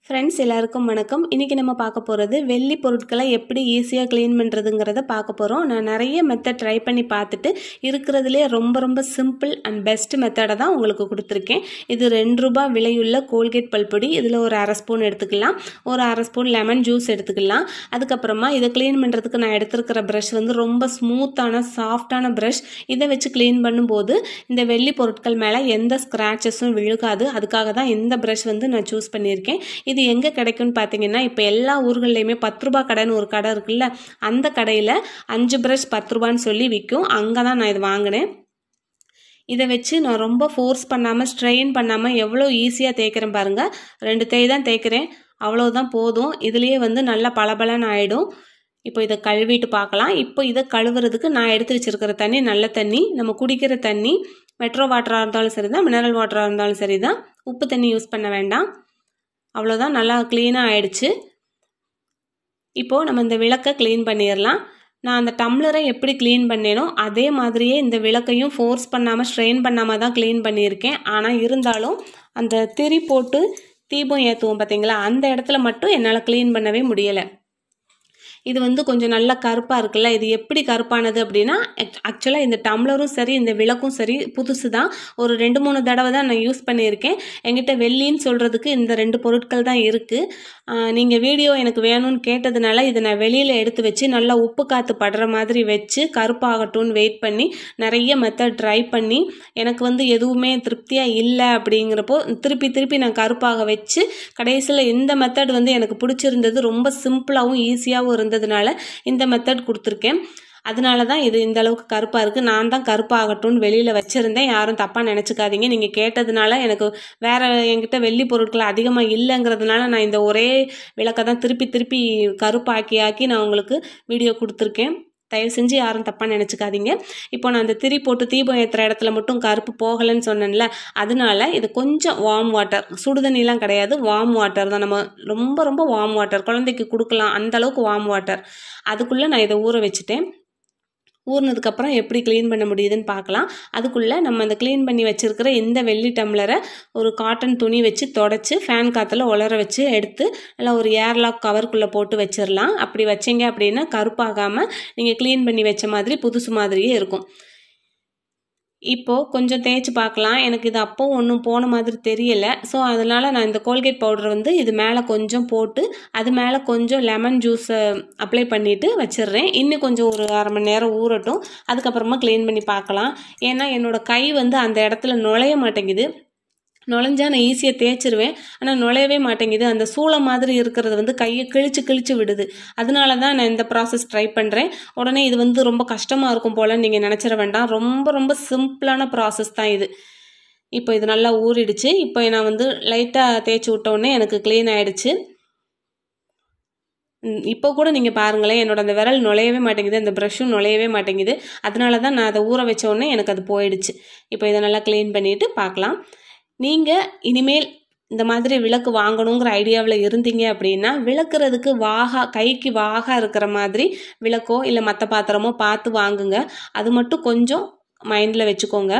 friends எல்லாருக்கும் வணக்கம் இன்றைக்கி நம்ம பார்க்க போகிறது வெள்ளி பொருட்களை எப்படி ஈஸியாக க்ளீன் பண்ணுறதுங்கிறத பார்க்க போகிறோம் நான் நிறைய மெத்தட் ட்ரை பண்ணி பார்த்துட்டு இருக்கிறதுலே ரொம்ப ரொம்ப சிம்பிள் அண்ட் பெஸ்ட் மெத்தடை தான் உங்களுக்கு கொடுத்துருக்கேன் இது ரெண்டு ரூபாய் விலையுள்ள கோல்கேட் பல்பொடி இதில் ஒரு அரை ஸ்பூன் எடுத்துக்கலாம் ஒரு அரை ஸ்பூன் லெமன் ஜூஸ் எடுத்துக்கலாம் அதுக்கப்புறமா இதை க்ளீன் பண்ணுறதுக்கு நான் எடுத்துருக்கிற ப்ரஷ் வந்து ரொம்ப ஸ்மூத்தான சாஃப்டான ப்ரஷ் இதை வச்சு க்ளீன் பண்ணும்போது இந்த வெள்ளி பொருட்கள் மேலே எந்த ஸ்க்ராச்சஸும் விழுகாது அதுக்காக தான் இந்த ப்ரஷ் வந்து நான் சூஸ் பண்ணியிருக்கேன் இது எங்கே கிடைக்கும்னு பார்த்தீங்கன்னா இப்போ எல்லா ஊர்கள்லையுமே பத்து ரூபா கடைன்னு ஒரு கடை இருக்குல்ல அந்த கடையில் அஞ்சு ப்ரஷ் பத்து ரூபான்னு சொல்லி விற்கும் அங்கே தான் நான் இது வாங்கினேன் இதை வச்சு நான் ரொம்ப ஃபோர்ஸ் பண்ணாமல் ஸ்ட்ரெயின் பண்ணாமல் எவ்வளோ ஈஸியாக தேய்க்கிறேன் பாருங்கள் ரெண்டு தேய் தான் தேய்க்கிறேன் அவ்வளோதான் போதும் இதுலேயே வந்து நல்லா பளபளன்னு ஆகிடும் இப்போ இதை கழுவிட்டு பார்க்கலாம் இப்போ இதை கழுவுறதுக்கு நான் எடுத்து வச்சிருக்கிற தண்ணி நல்ல தண்ணி நம்ம குடிக்கிற தண்ணி மெட்ரோ வாட்டராக இருந்தாலும் சரி தான் மினரல் வாட்டராக இருந்தாலும் சரி தான் உப்பு தண்ணி யூஸ் பண்ண வேண்டாம் அவ்வளோதான் நல்லா க்ளீனாக ஆயிடுச்சு இப்போது நம்ம இந்த விளக்கை க்ளீன் பண்ணிடலாம் நான் அந்த டம்ளரை எப்படி க்ளீன் பண்ணேனோ அதே மாதிரியே இந்த விளக்கையும் ஃபோர்ஸ் பண்ணாமல் ஸ்ட்ரெயின் பண்ணாமல் தான் க்ளீன் பண்ணியிருக்கேன் ஆனால் இருந்தாலும் அந்த திரி போட்டு தீபம் ஏற்றுவோம் பார்த்தீங்களா அந்த இடத்துல மட்டும் என்னால் க்ளீன் பண்ணவே முடியலை இது வந்து கொஞ்சம் நல்லா கருப்பாக இருக்குல்ல இது எப்படி கருப்பானது அப்படின்னா ஆக்சுவலாக இந்த டம்ளரும் சரி இந்த விளக்கும் சரி புதுசு தான் ஒரு ரெண்டு மூணு தடவை தான் நான் யூஸ் பண்ணியிருக்கேன் என்கிட்ட வெள்ளின்னு சொல்கிறதுக்கு இந்த ரெண்டு பொருட்கள் தான் இருக்குது நீங்கள் வீடியோ எனக்கு வேணும்னு கேட்டதுனால இதை நான் வெளியில் எடுத்து வச்சு நல்லா உப்பு காற்று படுற மாதிரி வச்சு கருப்பாகட்டும்னு வெயிட் பண்ணி நிறைய மெத்தட் ட்ரை பண்ணி எனக்கு வந்து எதுவுமே திருப்தியாக இல்லை அப்படிங்கிறப்போ திருப்பி திருப்பி நான் கருப்பாக வச்சு கடைசியில் இந்த மெத்தட் வந்து எனக்கு பிடிச்சிருந்தது ரொம்ப சிம்பிளாகவும் ஈஸியாகவும் இருந்தது இருந்ததுனால இந்த மெத்தட் கொடுத்துருக்கேன் அதனால தான் இது இந்த அளவுக்கு கருப்பாக இருக்குது நான் தான் கருப்பாகட்டும்னு வெளியில் வச்சுருந்தேன் யாரும் தப்பாக நினச்சிக்காதீங்க நீங்கள் கேட்டதுனால எனக்கு வேறு என்கிட்ட வெள்ளி பொருட்கள் அதிகமாக இல்லைங்கிறதுனால நான் இந்த ஒரே விளக்கை தான் திருப்பி திருப்பி கருப்பாக்கி ஆக்கி நான் உங்களுக்கு வீடியோ கொடுத்துருக்கேன் தயவு செஞ்சு யாரும் தப்பாக நினச்சிக்காதீங்க இப்போ நான் அந்த திரி போட்டு தீபம் ஏற்றுற இடத்துல மட்டும் கருப்பு போகலைன்னு சொன்னேன்ல அதனால இது கொஞ்சம் வார்ம் வாட்டர் சுடுதண்ணிலாம் கிடையாது வார்ம் வாட்டர் தான் நம்ம ரொம்ப ரொம்ப வார்ம் வாட்டர் குழந்தைக்கு கொடுக்கலாம் அந்த அளவுக்கு வார்ம் வாட்டர் அதுக்குள்ளே நான் இதை ஊற வச்சுட்டேன் ஊறினதுக்கப்புறம் எப்படி க்ளீன் பண்ண முடியுதுன்னு பார்க்கலாம் அதுக்குள்ளே நம்ம அந்த க்ளீன் பண்ணி வச்சுருக்கிற இந்த வெள்ளி டம்ளரை ஒரு காட்டன் துணி வச்சு தொடச்சி ஃபேன் காற்றுல உலர வச்சு எடுத்து நல்லா ஒரு ஏர்லாக் கவருக்குள்ளே போட்டு வச்சிடலாம் அப்படி வச்சிங்க அப்படின்னா கருப்பாகாமல் நீங்கள் க்ளீன் பண்ணி வச்ச மாதிரி புதுசு மாதிரியே இருக்கும் இப்போது கொஞ்சம் தேய்ச்சி பார்க்கலாம் எனக்கு இது அப்போ ஒன்றும் போன மாதிரி தெரியலை ஸோ அதனால் நான் இந்த கோல்கேட் பவுடர் வந்து இது மேலே கொஞ்சம் போட்டு அது மேலே கொஞ்சம் லெமன் ஜூஸை அப்ளை பண்ணிவிட்டு வச்சிடுறேன் இன்னும் கொஞ்சம் ஒரு அரை மணி நேரம் ஊறட்டும் அதுக்கப்புறமா க்ளீன் பண்ணி பார்க்கலாம் ஏன்னா என்னோடய கை வந்து அந்த இடத்துல நுழைய மாட்டேங்குது நுழைஞ்சா நான் ஈஸியாக தேய்ச்சிருவேன் ஆனால் நுழையவே மாட்டேங்குது அந்த சூளம் மாதிரி இருக்கிறது வந்து கையை கிழிச்சு கிழிச்சு விடுது அதனால தான் நான் இந்த ப்ராசஸ் ட்ரை பண்ணுறேன் உடனே இது வந்து ரொம்ப கஷ்டமாக இருக்கும் போல் நீங்கள் நினச்சிட வேண்டாம் ரொம்ப ரொம்ப சிம்பிளான ப்ராசஸ் தான் இது இப்போ இது நல்லா ஊறிடுச்சு இப்போ நான் வந்து லைட்டாக தேய்ச்சி விட்டோடனே எனக்கு க்ளீன் ஆகிடுச்சு இப்போ கூட நீங்கள் பாருங்களேன் என்னோட அந்த விரல் நுழையவே மாட்டேங்குது அந்த ப்ரஷ்ஷும் நுழையவே மாட்டேங்குது அதனால தான் நான் அதை ஊற வச்ச உடனே எனக்கு அது போயிடுச்சு இப்போ இதை நல்லா க்ளீன் பண்ணிவிட்டு பார்க்கலாம் நீங்கள் இனிமேல் இந்த மாதிரி விளக்கு வாங்கணுங்கிற ஐடியாவில் இருந்தீங்க அப்படின்னா விளக்குறதுக்கு வாகா கைக்கு வாகா இருக்கிற மாதிரி விளக்கோ இல்லை மற்ற பாத்திரமோ பார்த்து வாங்குங்க அது மட்டும் கொஞ்சம் மைண்டில் வச்சுக்கோங்க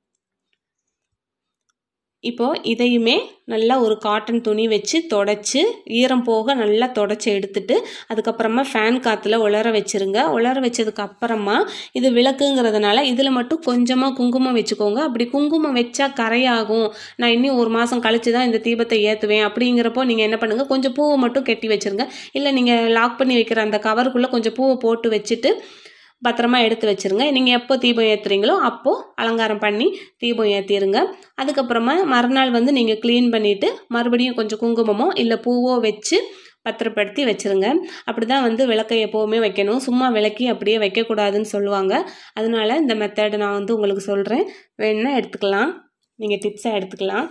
இப்போது இதையுமே நல்லா ஒரு காட்டன் துணி வச்சு தொடச்சி ஈரம் போக நல்லா தொடச்சி எடுத்துட்டு அதுக்கப்புறமா ஃபேன் காற்றுல உலர வச்சுருங்க உலர வச்சதுக்கு அப்புறமா இது விளக்குங்கிறதுனால இதில் மட்டும் கொஞ்சமாக குங்குமம் வச்சுக்கோங்க அப்படி குங்குமம் வச்சா கரையாகும் நான் இன்னும் ஒரு மாதம் கழித்து தான் இந்த தீபத்தை ஏற்றுவேன் அப்படிங்கிறப்போ நீங்கள் என்ன பண்ணுங்கள் கொஞ்சம் பூவை மட்டும் கெட்டி வச்சுருங்க இல்லை நீங்கள் லாக் பண்ணி வைக்கிற அந்த கவருக்குள்ளே கொஞ்சம் பூவை போட்டு வச்சுட்டு பத்திரமா எடுத்து வச்சுருங்க நீங்கள் எப்போ தீபம் ஏற்றுறீங்களோ அப்போது அலங்காரம் பண்ணி தீபம் ஏற்றிடுங்க அதுக்கப்புறமா மறுநாள் வந்து நீங்கள் க்ளீன் பண்ணிவிட்டு மறுபடியும் கொஞ்சம் குங்குமமோ இல்லை பூவோ வச்சு பத்திரப்படுத்தி வச்சுருங்க அப்படி தான் வந்து விளக்கை எப்போவுமே வைக்கணும் சும்மா விளக்கி அப்படியே வைக்கக்கூடாதுன்னு சொல்லுவாங்க அதனால இந்த மெத்தட் நான் வந்து உங்களுக்கு சொல்கிறேன் வேணுன்னா எடுத்துக்கலாம் நீங்கள் டிப்ஸாக எடுத்துக்கலாம்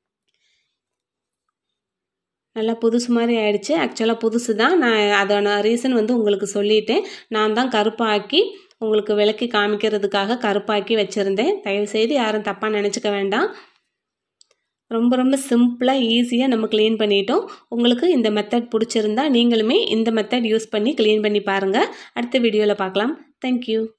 நல்லா புதுசு மாதிரி ஆயிடுச்சு ஆக்சுவலாக புதுசு தான் நான் அதோட ரீசன் வந்து உங்களுக்கு சொல்லிட்டேன் நான் தான் கருப்பாக்கி உங்களுக்கு விளக்கி காமிக்கிறதுக்காக கருப்பாக்கி வச்சுருந்தேன் தயவுசெய்து யாரும் தப்பாக நினச்சிக்க வேண்டாம் ரொம்ப ரொம்ப சிம்பிளாக ஈஸியாக நம்ம க்ளீன் பண்ணிட்டோம் உங்களுக்கு இந்த மெத்தட் பிடிச்சிருந்தா நீங்களுமே இந்த மெத்தட் யூஸ் பண்ணி க்ளீன் பண்ணி பாருங்கள் அடுத்த வீடியோவில் பார்க்கலாம் தேங்க்யூ